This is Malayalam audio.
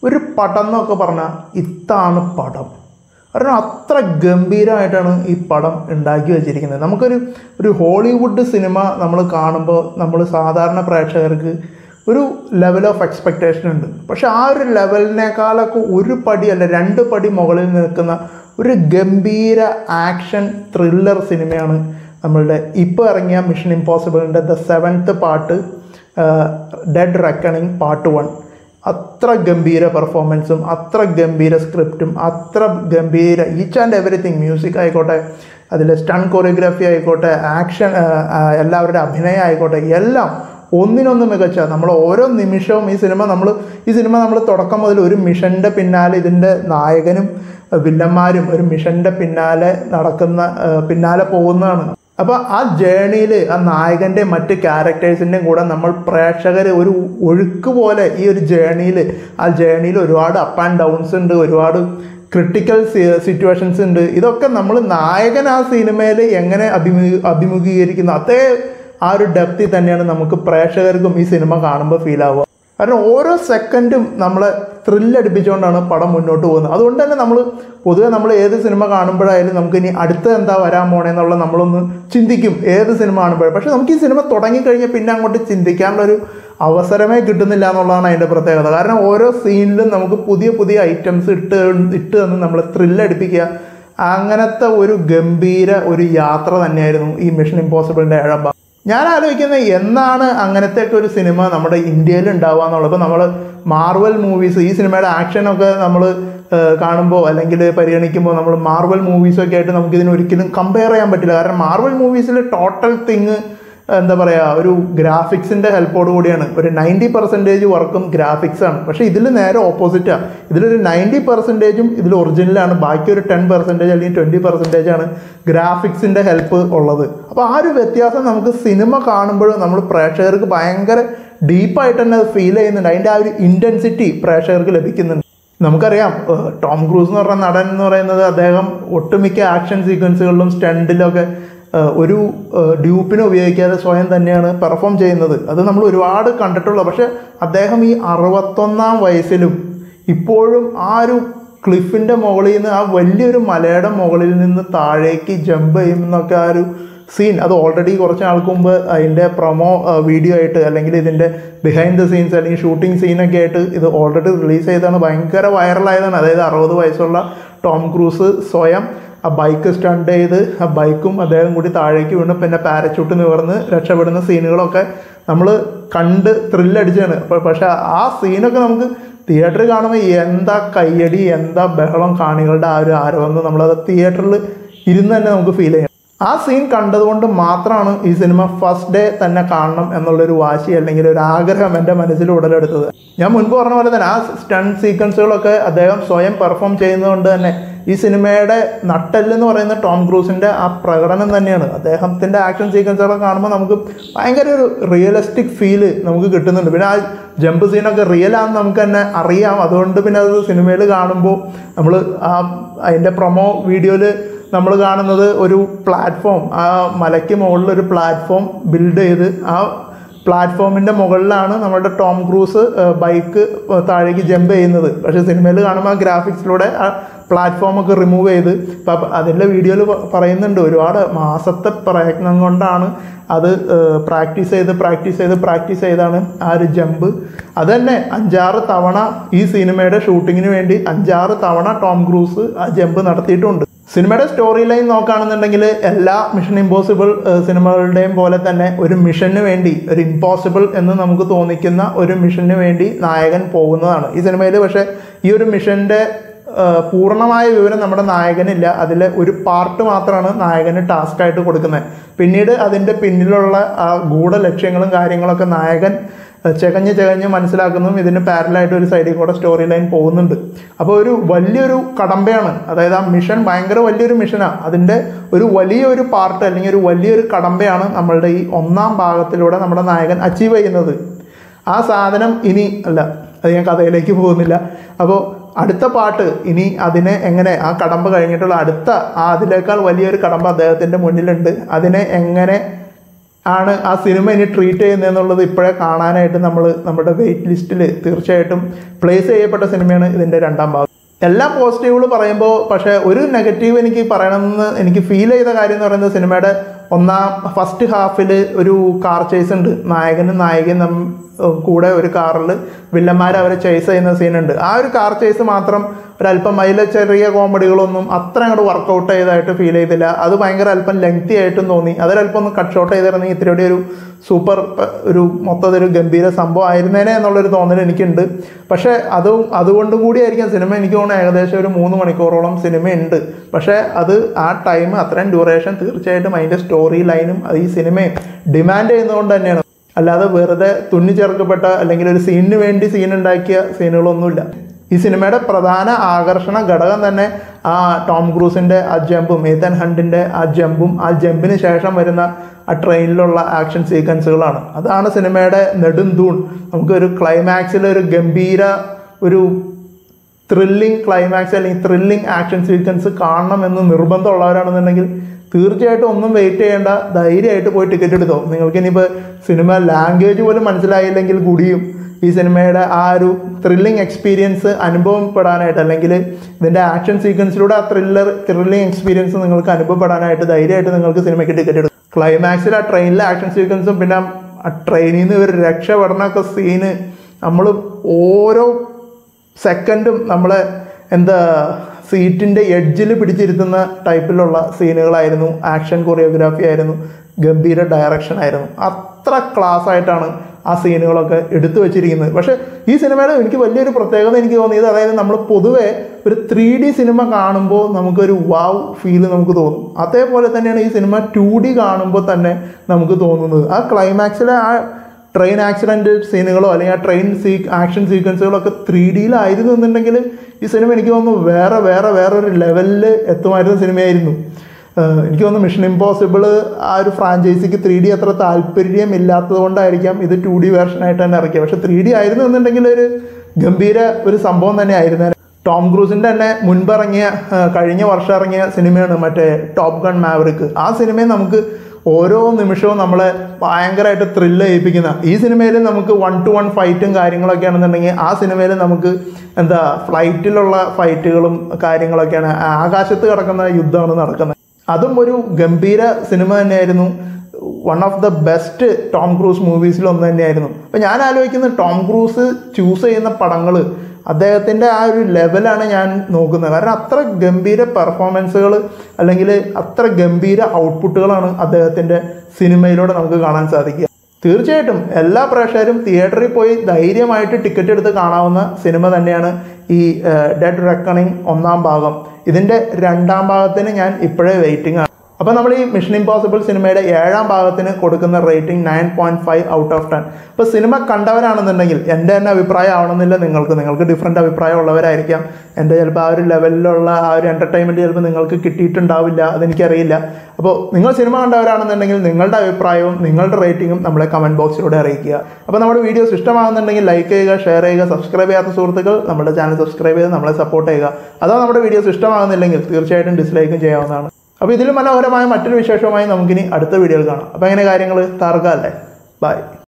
ഒരു പടം എന്നൊക്കെ പറഞ്ഞാൽ ഇതാണ് പടം കാരണം അത്ര ഗംഭീരമായിട്ടാണ് ഈ പടം ഉണ്ടാക്കി വെച്ചിരിക്കുന്നത് നമുക്കൊരു ഒരു ഹോളിവുഡ് സിനിമ നമ്മൾ കാണുമ്പോൾ നമ്മൾ സാധാരണ പ്രേക്ഷകർക്ക് ഒരു ലെവൽ ഓഫ് എക്സ്പെക്റ്റേഷൻ ഉണ്ട് പക്ഷെ ആ ഒരു ലെവലിനേക്കാളൊക്കെ ഒരു പടി അല്ല രണ്ട് പടി മുകളിൽ നിൽക്കുന്ന ഒരു ഗംഭീര ആക്ഷൻ ത്രില്ലർ സിനിമയാണ് നമ്മളുടെ ഇപ്പോൾ ഇറങ്ങിയ മിഷൻ ഇമ്പോസിബിളിൻ്റെ the seventh part dead reckoning part one അത്ര ഗംഭീര പെർഫോമൻസും അത്ര ഗംഭീര സ്ക്രിപ്റ്റും അത്ര ഗംഭീര ഈച്ച് ആൻഡ് എവറിത്തിങ് മ്യൂസിക് ആയിക്കോട്ടെ അതിൽ സ്റ്റൺ കൊറിയോഗ്രാഫി ആയിക്കോട്ടെ ആക്ഷൻ എല്ലാവരുടെ അഭിനയം ആയിക്കോട്ടെ എല്ലാം ഒന്നിനൊന്ന് മികച്ച നമ്മൾ ഓരോ നിമിഷവും ഈ സിനിമ നമ്മൾ ഈ സിനിമ നമ്മൾ തുടക്കം മുതൽ ഒരു മിഷൻ്റെ പിന്നാലെ ഇതിൻ്റെ നായകനും വില്ലന്മാരും ഒരു മിഷൻ്റെ പിന്നാലെ നടക്കുന്ന ആ, പിന്നാലെ പോകുന്നതാണ് അപ്പോൾ ആ ജേണിയിൽ ആ നായകൻ്റെ മറ്റ് ക്യാരക്ടേഴ്സിൻ്റെയും കൂടെ നമ്മൾ പ്രേക്ഷകർ ഒരു ഒഴുക്ക് പോലെ ഈ ഒരു ജേണിയിൽ ആ ജേണിയിൽ ഒരുപാട് അപ്പ് ആൻഡ് ഡൗൺസ് ഉണ്ട് ഒരുപാട് ക്രിട്ടിക്കൽ സിറ്റുവേഷൻസ് ഉണ്ട് ഇതൊക്കെ നമ്മൾ നായകൻ ആ സിനിമയിൽ എങ്ങനെ അഭിമു അഭിമുഖീകരിക്കുന്നു അതേ ആ ഒരു ഡെപ്തിൽ തന്നെയാണ് നമുക്ക് പ്രേക്ഷകർക്കും ഈ സിനിമ കാണുമ്പോൾ ഫീൽ ആവുക കാരണം ഓരോ സെക്കൻഡും നമ്മളെ ത്രില്ലടിപ്പിച്ചുകൊണ്ടാണ് പടം മുന്നോട്ട് പോകുന്നത് അതുകൊണ്ട് തന്നെ നമ്മൾ പൊതുവെ നമ്മൾ ഏത് സിനിമ കാണുമ്പോഴായാലും നമുക്ക് ഇനി അടുത്ത എന്താ വരാൻ പോണേന്നുള്ള നമ്മളൊന്ന് ചിന്തിക്കും ഏത് സിനിമ കാണുമ്പോഴും പക്ഷെ നമുക്ക് ഈ സിനിമ തുടങ്ങിക്കഴിഞ്ഞാൽ പിന്നെ അങ്ങോട്ട് ചിന്തിക്കാനുള്ളൊരു അവസരമേ കിട്ടുന്നില്ല എന്നുള്ളതാണ് അതിൻ്റെ പ്രത്യേകത കാരണം ഓരോ സീനിലും നമുക്ക് പുതിയ പുതിയ ഐറ്റംസ് ഇട്ട് ഇട്ട് തന്ന് നമ്മളെ ത്രില്ലടിപ്പിക്കുക അങ്ങനത്തെ ഒരു ഗംഭീര ഒരു യാത്ര തന്നെയായിരുന്നു ഈ മിഷൻ ഇമ്പോസിബിളിൻ്റെ ഏഴാം ഭാഗം ഞാൻ ആലോചിക്കുന്നത് എന്നാണ് അങ്ങനത്തെ ഒക്കെ ഒരു സിനിമ നമ്മുടെ ഇന്ത്യയിൽ ഉണ്ടാവുക എന്നുള്ളത് ഇപ്പോൾ നമ്മൾ മാർവൽ മൂവീസ് ഈ സിനിമയുടെ ആക്ഷനൊക്കെ നമ്മൾ കാണുമ്പോൾ അല്ലെങ്കിൽ പരിഗണിക്കുമ്പോൾ നമ്മൾ മാർവൽ മൂവീസൊക്കെ ആയിട്ട് നമുക്കിതിന് ഒരിക്കലും കമ്പയർ ചെയ്യാൻ പറ്റില്ല കാരണം മാർവൽ മൂവീസിൽ ടോട്ടൽ തിങ് എന്താ പറയുക ഒരു ഗ്രാഫിക്സിൻ്റെ ഹെൽപ്പോട് കൂടിയാണ് ഒരു നയൻറ്റി പെർസെൻറ്റേജ് വർക്കും ഗ്രാഫിക്സ് ആണ് പക്ഷേ ഇതിൽ നേരെ ഓപ്പോസിറ്റാണ് ഇതിലൊരു നയൻറ്റി പെർസെൻറ്റേജും ഇതിൽ ഒറിജിനലാണ് ബാക്കി ഒരു ടെൻ പെർസെൻറ്റേജ് അല്ലെങ്കിൽ ട്വൻറ്റി പെർസെൻറ്റേജ് ആണ് ഗ്രാഫിക്സിൻ്റെ ഹെൽപ്പ് ഉള്ളത് അപ്പോൾ ആ ഒരു വ്യത്യാസം നമുക്ക് സിനിമ കാണുമ്പോഴും നമ്മൾ പ്രേക്ഷകർക്ക് ഭയങ്കര ഡീപ്പായിട്ട് തന്നെ അത് ഫീൽ ചെയ്യുന്നുണ്ട് അതിൻ്റെ ആ ഒരു ഇൻറ്റൻസിറ്റി പ്രേക്ഷകർക്ക് ലഭിക്കുന്നുണ്ട് നമുക്കറിയാം ഏഹ് ടോം ക്രൂസ് എന്ന് പറഞ്ഞ നടൻ എന്ന് പറയുന്നത് അദ്ദേഹം ഒട്ടുമിക്ക ആക്ഷൻ സീക്വൻസുകളിലും സ്റ്റണ്ടിലൊക്കെ ഏഹ് ഒരു ഏഹ് ഡ്യൂപ്പിനെ ഉപയോഗിക്കാതെ സ്വയം തന്നെയാണ് പെർഫോം ചെയ്യുന്നത് അത് നമ്മൾ ഒരുപാട് കണ്ടിട്ടുള്ളൂ പക്ഷെ അദ്ദേഹം ഈ അറുപത്തൊന്നാം വയസ്സിലും ഇപ്പോഴും ആ ഒരു ക്ലിഫിൻ്റെ മുകളിൽ നിന്ന് ആ വലിയൊരു മലയുടെ മുകളിൽ നിന്ന് താഴേക്ക് ജമ്പ് ചെയ്യുന്നൊക്കെ ആ ഒരു സീൻ അത് ഓൾറെഡി കുറച്ച് നാൾക്ക് മുമ്പ് അതിൻ്റെ പ്രൊമോ വീഡിയോ ആയിട്ട് അല്ലെങ്കിൽ ഇതിൻ്റെ ബിഹൈൻഡ് ദ സീൻസ് അല്ലെങ്കിൽ ഷൂട്ടിംഗ് സീനൊക്കെ ആയിട്ട് ഇത് ഓൾറെഡി റിലീസ് ചെയ്താണ് ഭയങ്കര വൈറലായതാണ് അതായത് അറുപത് വയസ്സുള്ള ടോം ക്രൂസ് സ്വയം ആ ബൈക്ക് സ്റ്റണ്ട് ചെയ്ത് ആ ബൈക്കും അദ്ദേഹം കൂടി താഴേക്ക് വീണ് പിന്നെ പാരച്യൂട്ട് നിവർന്ന് രക്ഷപ്പെടുന്ന സീനുകളൊക്കെ നമ്മൾ കണ്ട് ത്രില്ലടിച്ചാണ് അപ്പോൾ പക്ഷേ ആ സീനൊക്കെ നമുക്ക് തിയേറ്ററിൽ കാണുമ്പോൾ എന്താ കയ്യടി എന്താ ബഹളം കാണികളുടെ ആ ഒരു ആരവെന്ന് നമ്മളത് തിയേറ്ററിൽ ഇരുന്ന് തന്നെ നമുക്ക് ഫീൽ ചെയ്യാം ആ സീൻ കണ്ടതുകൊണ്ട് മാത്രമാണ് ഈ സിനിമ ഫസ്റ്റ് ഡേ തന്നെ കാണണം എന്നുള്ളൊരു വാശി അല്ലെങ്കിൽ ഒരു ആഗ്രഹം എൻ്റെ മനസ്സിൽ ഉടലെടുത്തത് ഞാൻ മുൻപ് പറഞ്ഞ പോലെ തന്നെ ആ സ്റ്റൺ സീക്വൻസുകളൊക്കെ അദ്ദേഹം സ്വയം പെർഫോം ചെയ്യുന്നതുകൊണ്ട് തന്നെ ഈ സിനിമയുടെ നട്ടെല്ല് എന്ന് പറയുന്ന ടോം ക്രൂസിൻ്റെ ആ പ്രകടനം തന്നെയാണ് അദ്ദേഹത്തിൻ്റെ ആക്ഷൻ സീക്വൻസുകളൊക്കെ കാണുമ്പോൾ നമുക്ക് ഭയങ്കര ഒരു റിയലിസ്റ്റിക് ഫീല് നമുക്ക് കിട്ടുന്നുണ്ട് പിന്നെ ആ ജമ്പ് സീനൊക്കെ റിയൽ ആണെന്ന് നമുക്ക് തന്നെ അറിയാം അതുകൊണ്ട് പിന്നെ അത് സിനിമയിൽ കാണുമ്പോൾ നമ്മൾ ആ അതിൻ്റെ പ്രൊമോ വീഡിയോയിൽ നമ്മൾ കാണുന്നത് ഒരു പ്ലാറ്റ്ഫോം ആ മലയ്ക്ക് മുകളിൽ ഒരു പ്ലാറ്റ്ഫോം ബിൽഡ് ചെയ്ത് ആ പ്ലാറ്റ്ഫോമിൻ്റെ മുകളിലാണ് നമ്മുടെ ടോം ക്രൂസ് ബൈക്ക് താഴേക്ക് ജമ്പ് ചെയ്യുന്നത് പക്ഷേ സിനിമയിൽ കാണുമ്പോൾ ആ ഗ്രാഫിക്സിലൂടെ ആ പ്ലാറ്റ്ഫോം ഒക്കെ റിമൂവ് ചെയ്ത് ഇപ്പം അതിൻ്റെ വീഡിയോയിൽ പറയുന്നുണ്ട് ഒരുപാട് മാസത്തെ പ്രയത്നം കൊണ്ടാണ് അത് പ്രാക്ടീസ് ചെയ്ത് പ്രാക്ടീസ് ചെയ്ത് പ്രാക്ടീസ് ചെയ്താണ് ആ ഒരു ജമ്പ് അത് തന്നെ അഞ്ചാറ് തവണ ഈ സിനിമയുടെ ഷൂട്ടിങ്ങിന് വേണ്ടി അഞ്ചാറ് തവണ ടോം ക്രൂസ് ആ ജമ്പ് നടത്തിയിട്ടുണ്ട് സിനിമയുടെ സ്റ്റോറി ലൈൻ നോക്കുകയാണെന്നുണ്ടെങ്കിൽ എല്ലാ മിഷൻ ഇമ്പോസിബിൾ സിനിമകളുടെയും പോലെ തന്നെ ഒരു മിഷന് വേണ്ടി ഒരു ഇമ്പോസിബിൾ എന്ന് നമുക്ക് തോന്നിക്കുന്ന ഒരു മിഷന് വേണ്ടി നായകൻ പോകുന്നതാണ് ഈ സിനിമയിൽ പക്ഷേ ഈ ഒരു മിഷൻ്റെ പൂർണ്ണമായ വിവരം നമ്മുടെ നായകനില്ല അതിൽ ഒരു പാർട്ട് മാത്രമാണ് നായകന് ടാസ്ക് ആയിട്ട് കൊടുക്കുന്നത് പിന്നീട് അതിൻ്റെ പിന്നിലുള്ള ആ ഗൂഢ ലക്ഷ്യങ്ങളും കാര്യങ്ങളൊക്കെ നായകൻ ചകഞ്ഞ് ചകഞ്ഞ് മനസ്സിലാക്കുന്നതും ഇതിന് പാരലായിട്ട് ഒരു സൈഡിൽ കൂടെ സ്റ്റോറി ലൈൻ പോകുന്നുണ്ട് അപ്പോൾ ഒരു വലിയൊരു കടമ്പയാണ് അതായത് ആ മിഷൻ ഭയങ്കര വലിയൊരു മിഷനാണ് അതിൻ്റെ ഒരു വലിയൊരു പാർട്ട് അല്ലെങ്കിൽ ഒരു വലിയൊരു കടമ്പയാണ് നമ്മളുടെ ഈ ഒന്നാം ഭാഗത്തിലൂടെ നമ്മുടെ നായകൻ അച്ചീവ് ചെയ്യുന്നത് ആ സാധനം ഇനി അല്ല അത് ഞാൻ കഥയിലേക്ക് പോകുന്നില്ല അപ്പോൾ അടുത്ത പാട്ട് ഇനി അതിനെ എങ്ങനെ ആ കടമ്പ കഴിഞ്ഞിട്ടുള്ള അടുത്ത ആ അതിനേക്കാൾ വലിയൊരു കടമ്പ അദ്ദേഹത്തിൻ്റെ മുന്നിലുണ്ട് അതിനെ എങ്ങനെ ആണ് ആ സിനിമ ഇനി ട്രീറ്റ് ചെയ്യുന്നതെന്നുള്ളത് ഇപ്പോഴേ കാണാനായിട്ട് നമ്മൾ നമ്മുടെ വെയിറ്റ് ലിസ്റ്റിൽ തീർച്ചയായിട്ടും പ്ലേസ് ചെയ്യപ്പെട്ട സിനിമയാണ് ഇതിൻ്റെ രണ്ടാം ഭാഗം എല്ലാ പോസിറ്റീവുകൾ പറയുമ്പോൾ പക്ഷേ ഒരു നെഗറ്റീവ് എനിക്ക് പറയണമെന്ന് എനിക്ക് ഫീൽ ചെയ്ത കാര്യം എന്ന് പറയുന്നത് സിനിമയുടെ ഒന്നാം ഫസ്റ്റ് ഹാഫിൽ ഒരു കാർ ചേസ് ഉണ്ട് നായകനും നായികയും തം കൂടെ ഒരു കാറിൽ വില്ലന്മാർ അവരെ ചേസ് ചെയ്യുന്ന സീനുണ്ട് ആ ഒരു കാർ ചേസ് മാത്രം ഒരല്പം അതിലെ ചെറിയ കോമഡികളൊന്നും അത്ര അങ്ങോട്ട് വർക്കൗട്ട് ചെയ്തതായിട്ട് ഫീൽ ചെയ്തില്ല അത് ഭയങ്കര അല്പം ലെങ്തി ആയിട്ടും തോന്നി അതൊരല്പം ഒന്ന് കട്ട് ഷോട്ട് ചെയ്തിരുന്നെങ്കിൽ ഇത്തിരി കൂടി ഒരു സൂപ്പർ ഒരു മൊത്തത്തിൽ ഒരു ഗംഭീര സംഭവം ആയിരുന്നേനെ എന്നുള്ളൊരു തോന്നൽ എനിക്കുണ്ട് പക്ഷേ അതും അതുകൊണ്ടും കൂടിയായിരിക്കാം സിനിമ എനിക്ക് തോന്നുന്നു ഏകദേശം ഒരു മൂന്ന് മണിക്കൂറോളം സിനിമയുണ്ട് പക്ഷേ അത് ആ ടൈം അത്രയും ഡ്യൂറേഷൻ തീർച്ചയായിട്ടും അതിൻ്റെ സ്റ്റോറി ലൈനും അത് ഈ സിനിമയും ഡിമാൻഡ് ചെയ്യുന്നതുകൊണ്ട് തന്നെയാണ് അല്ലാതെ വെറുതെ തുന്നി ചേർക്കപ്പെട്ട അല്ലെങ്കിൽ ഒരു സീനിന് വേണ്ടി സീൻ ഉണ്ടാക്കിയ സീനുകളൊന്നുമില്ല ഈ സിനിമയുടെ പ്രധാന ആകർഷണ ഘടകം തന്നെ ആ ടോം ക്രൂസിൻ്റെ ആ ജമ്പും ഏതൻ ഹണ്ടിൻ്റെ ആ ജമ്പും ആ ജമ്പിന് ശേഷം വരുന്ന ആ ട്രെയിനിലുള്ള ആക്ഷൻ സീക്വൻസുകളാണ് അതാണ് സിനിമയുടെ നെടുന്തൂൺ നമുക്കൊരു ക്ലൈമാക്സിൽ ഒരു ഗംഭീര ഒരു ത്രില്ലിംഗ് ക്ലൈമാക്സ് അല്ലെങ്കിൽ ത്രില്ലിംഗ് ആക്ഷൻ സീക്വൻസ് കാണണമെന്ന് നിർബന്ധമുള്ളവരാണെന്നുണ്ടെങ്കിൽ തീർച്ചയായിട്ടും ഒന്നും വെയിറ്റ് ചെയ്യേണ്ട ധൈര്യമായിട്ട് പോയി ടിക്കറ്റ് എടുത്തോ നിങ്ങൾക്ക് ഇനിയിപ്പോൾ സിനിമ ലാംഗ്വേജ് പോലും മനസ്സിലായില്ലെങ്കിൽ കൂടിയും ഈ സിനിമയുടെ ആ ഒരു ത്രില്ലിംഗ് എക്സ്പീരിയൻസ് അനുഭവപ്പെടാനായിട്ട് അല്ലെങ്കിൽ ഇതിൻ്റെ ആക്ഷൻ സീക്വൻസിലൂടെ ആ ത്രില്ലർ ത്രില്ലിംഗ് എക്സ്പീരിയൻസ് നിങ്ങൾക്ക് അനുഭവപ്പെടാനായിട്ട് ധൈര്യമായിട്ട് നിങ്ങൾക്ക് സിനിമയ്ക്ക് ടിക്കറ്റ് എടുക്കും ക്ലൈമാക്സിൽ ആ ട്രെയിനിലെ ആക്ഷൻ സീക്വൻസും പിന്നെ ആ ട്രെയിനിൽ നിന്ന് ഇവർ രക്ഷപ്പെടണമൊക്കെ സീന് നമ്മൾ ഓരോ സെക്കൻഡും നമ്മളെ എന്താ സീറ്റിൻ്റെ എഡ്ജിൽ പിടിച്ചിരുത്തുന്ന ടൈപ്പിലുള്ള സീനുകളായിരുന്നു ആക്ഷൻ കൊറിയോഗ്രാഫി ആയിരുന്നു ഗംഭീര ഡയറക്ഷൻ ആയിരുന്നു അത്ര ക്ലാസ് ആയിട്ടാണ് ആ സീനുകളൊക്കെ എടുത്തു വെച്ചിരിക്കുന്നത് പക്ഷേ ഈ സിനിമയുടെ എനിക്ക് വലിയൊരു പ്രത്യേകത എനിക്ക് തോന്നിയത് അതായത് നമ്മൾ പൊതുവെ ഒരു ത്രീ ഡി സിനിമ കാണുമ്പോൾ നമുക്കൊരു വാവ് ഫീൽ നമുക്ക് തോന്നും അതേപോലെ തന്നെയാണ് ഈ സിനിമ ടു ഡി കാണുമ്പോൾ തന്നെ നമുക്ക് തോന്നുന്നത് ആ ക്ലൈമാക്സിലെ ആ ട്രെയിൻ ആക്സിഡൻറ്റ് സീനുകളോ അല്ലെങ്കിൽ ആ ട്രെയിൻ സീ ആക്ഷൻ സീക്വൻസുകളോ ഒക്കെ ത്രീ ഡിയിലായിരുന്നു എന്നുണ്ടെങ്കിൽ ഈ സിനിമ എനിക്ക് തോന്നുന്നു വേറെ വേറെ വേറെ ഒരു ലെവലിൽ എത്തുമായിരുന്ന സിനിമയായിരുന്നു ഏഹ് എനിക്ക് തോന്നുന്നു മിഷൻ ഇമ്പോസിബിൾ ആ ഒരു ഫ്രാഞ്ചൈസിക്ക് ത്രീ ഡി അത്ര താല്പര്യം ഇല്ലാത്തത് കൊണ്ടായിരിക്കാം ഇത് ടു ഡി വേർഷനായിട്ട് തന്നെ ഇറക്കിയത് പക്ഷേ ത്രീ ഡി ആയിരുന്നു എന്നുണ്ടെങ്കിൽ ഒരു ഗംഭീര ഒരു സംഭവം തന്നെ ആയിരുന്നു ടോം ക്രൂസിൻ്റെ തന്നെ മുൻപിറങ്ങിയ ഏഹ് കഴിഞ്ഞ വർഷം ഇറങ്ങിയ സിനിമയാണ് മറ്റേ ടോപ്പ് ഗൺ മാവറിക്ക് ആ സിനിമയും നമുക്ക് ഓരോ നിമിഷവും നമ്മളെ ഭയങ്കരമായിട്ട് ത്രില്ല് ചെയ്യിപ്പിക്കുന്ന ഈ സിനിമയിൽ നമുക്ക് വൺ ടു വൺ ഫൈറ്റും കാര്യങ്ങളൊക്കെ ആണെന്നുണ്ടെങ്കിൽ ആ സിനിമയിൽ നമുക്ക് എന്താ ഫ്ലൈറ്റിലുള്ള ഫൈറ്റുകളും കാര്യങ്ങളൊക്കെയാണ് ആകാശത്ത് കിടക്കുന്ന യുദ്ധമാണ് നടക്കുന്നത് അതും ഒരു ഗംഭീര സിനിമ തന്നെയായിരുന്നു one of the best Tom Cruise മൂവീസിൽ ഒന്ന് തന്നെയായിരുന്നു അപ്പം ഞാൻ ആലോചിക്കുന്നത് ടോം ക്രൂസ് ചൂസ് ചെയ്യുന്ന പടങ്ങൾ അദ്ദേഹത്തിൻ്റെ ആ ഒരു ലെവലാണ് ഞാൻ നോക്കുന്നത് കാരണം അത്ര ഗംഭീര പെർഫോമൻസുകൾ അല്ലെങ്കിൽ അത്ര ഗംഭീര ഔട്ട്പുട്ടുകളാണ് അദ്ദേഹത്തിൻ്റെ സിനിമയിലൂടെ നമുക്ക് കാണാൻ സാധിക്കുക തീർച്ചയായിട്ടും എല്ലാ പ്രേക്ഷകരും തിയേറ്ററിൽ പോയി ധൈര്യമായിട്ട് ടിക്കറ്റ് എടുത്ത് കാണാവുന്ന സിനിമ തന്നെയാണ് ഈ ഡെഡ് റെക്കണിങ് ഒന്നാം ഭാഗം ഇതിൻ്റെ രണ്ടാം ഭാഗത്തിന് ഞാൻ ഇപ്പോഴേ വെയിറ്റിംഗ് ആണ് അപ്പോൾ നമ്മൾ ഈ മിഷൻ ഇമ്പോസിബിൾ സിനിമയുടെ ഏഴാം ഭാഗത്തിന് കൊടുക്കുന്ന rating nine point five out of ten ഇപ്പോൾ സിനിമ കണ്ടവരാണെന്നുണ്ടെങ്കിൽ എൻ്റെ തന്നെ അഭിപ്രായം ആവണമെന്നില്ല നിങ്ങൾക്ക് നിങ്ങൾക്ക് ഡിഫറെൻ്റ് അഭിപ്രായം ഉള്ളവരായിരിക്കാം എൻ്റെ ചിലപ്പോൾ ആ ഒരു ലെവലിലുള്ള ആ ഒരു എൻ്റർടൈൻമെൻറ്റ് ചിലപ്പോൾ നിങ്ങൾക്ക് കിട്ടിയിട്ടുണ്ടാവില്ല അതെനിക്കറിയില്ല അപ്പോൾ നിങ്ങൾ സിനിമ കണ്ടവരാണെന്നുണ്ടെങ്കിൽ നിങ്ങളുടെ അഭിപ്രായവും നിങ്ങളുടെ റേറ്റിംഗും നമ്മളെ കമൻറ്റ് ബോക്സിലൂടെ അറിയിക്കുക അപ്പോൾ നമ്മുടെ വീഡിയോസ് ഇഷ്ടമാകുന്നുണ്ടെങ്കിൽ ലൈക്ക് ചെയ്യുക ഷെയർ ചെയ്യുക സബ്സ്ക്രൈബ് ചെയ്യാത്ത സുഹൃത്തുക്കൾ നമ്മുടെ ചാനൽ സബ്സ്ക്രൈബ് ചെയ്ത് നമ്മളെ സപ്പോർട്ട് ചെയ്യുക അഥവാ നമ്മുടെ വീഡിയോസ് ഇഷ്ടമാകുന്നില്ലെങ്കിൽ തീർച്ചയായിട്ടും ഡിസ്ലൈക്കും ചെയ്യാവുന്നതാണ് അപ്പോൾ ഇതിൽ മനോഹരമായ മറ്റൊരു വിശേഷവുമായി നമുക്കിനി അടുത്ത വീഡിയോയിൽ കാണാം അപ്പോൾ എങ്ങനെ കാര്യങ്ങൾ താർക്കല്ലേ ബൈ